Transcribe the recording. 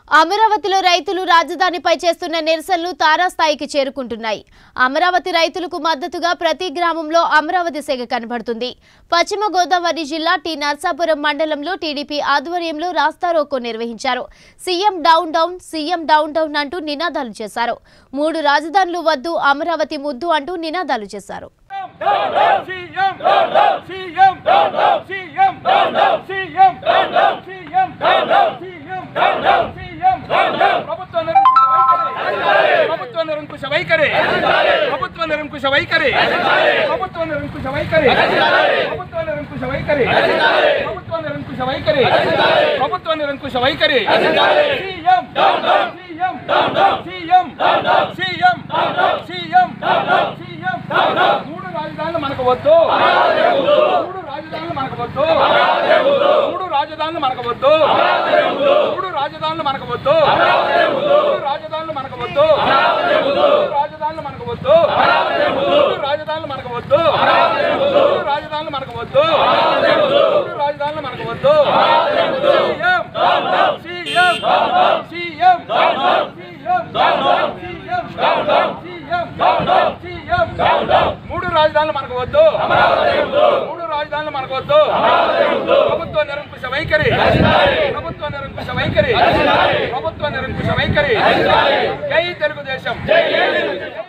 అమరావతిలో రైతులు రాజధానిపై చేస్తున్న నిరసనలు తారాస్థాయికి చేరుకుంటున్నాయి అమరావతి రైతులకు మద్దతుగా ప్రతి గ్రామంలో అమరావతి సెగ కనబడుతుంది పశ్చిమ గోదావరి జిల్లా టి నర్సాపురం మండలంలో టీడీపీ ఆధ్వర్యంలో రాస్తారోకో నిర్వహించారు CM down down CM down down అంటూ నినాదాలు చేశారు మూడు రాజధానులు వద్దు అమరావతి ముద్దు అంటూ నినాదాలు చేశారు CM CM CM CM CM CM ప్రభుత్వ నిరంకుశ వైఖరి ప్రభుత్వ నిరంకుశ వైఖరి ప్రభుత్వ నిరంకుశ వైఖరి ప్రభుత్వ నిరంకుశ వైఖరి ప్రభుత్వ నిరంకుశ వైఖరి ప్రభుత్వ నిరంకుశ వైఖరి CM CM CM CM CM CM మూడు రాజధానులు మనకు వద్దు మూడు రాజధానులు మనకు వద్దు మూడు రాజధానులు మనకు వద్దు మూడు రాజధానులు మనకు వద్దు మూడు రాజధానులు మనకు వద్దు మూడు రాజధానులు మనకు వద్దు మూడు రాజధానులు మనకు వద్దు మూడు రాజధానులు మనకు వద్దు మూడు రాజధానులు మనకు వద్దు సీఎం సీఎం సీఎం మూడు రాజధానులు మనకు వద్దు మూడు రాజధానులు మనకు వద్దు ప్రభుత్వ నిరంకుశ వైఖరి ప్రభుత్వ నిరంకుశ వైఖరి ప్రభుత్వ నిరంకుశ వైఖరి జై తెలుగుదేశం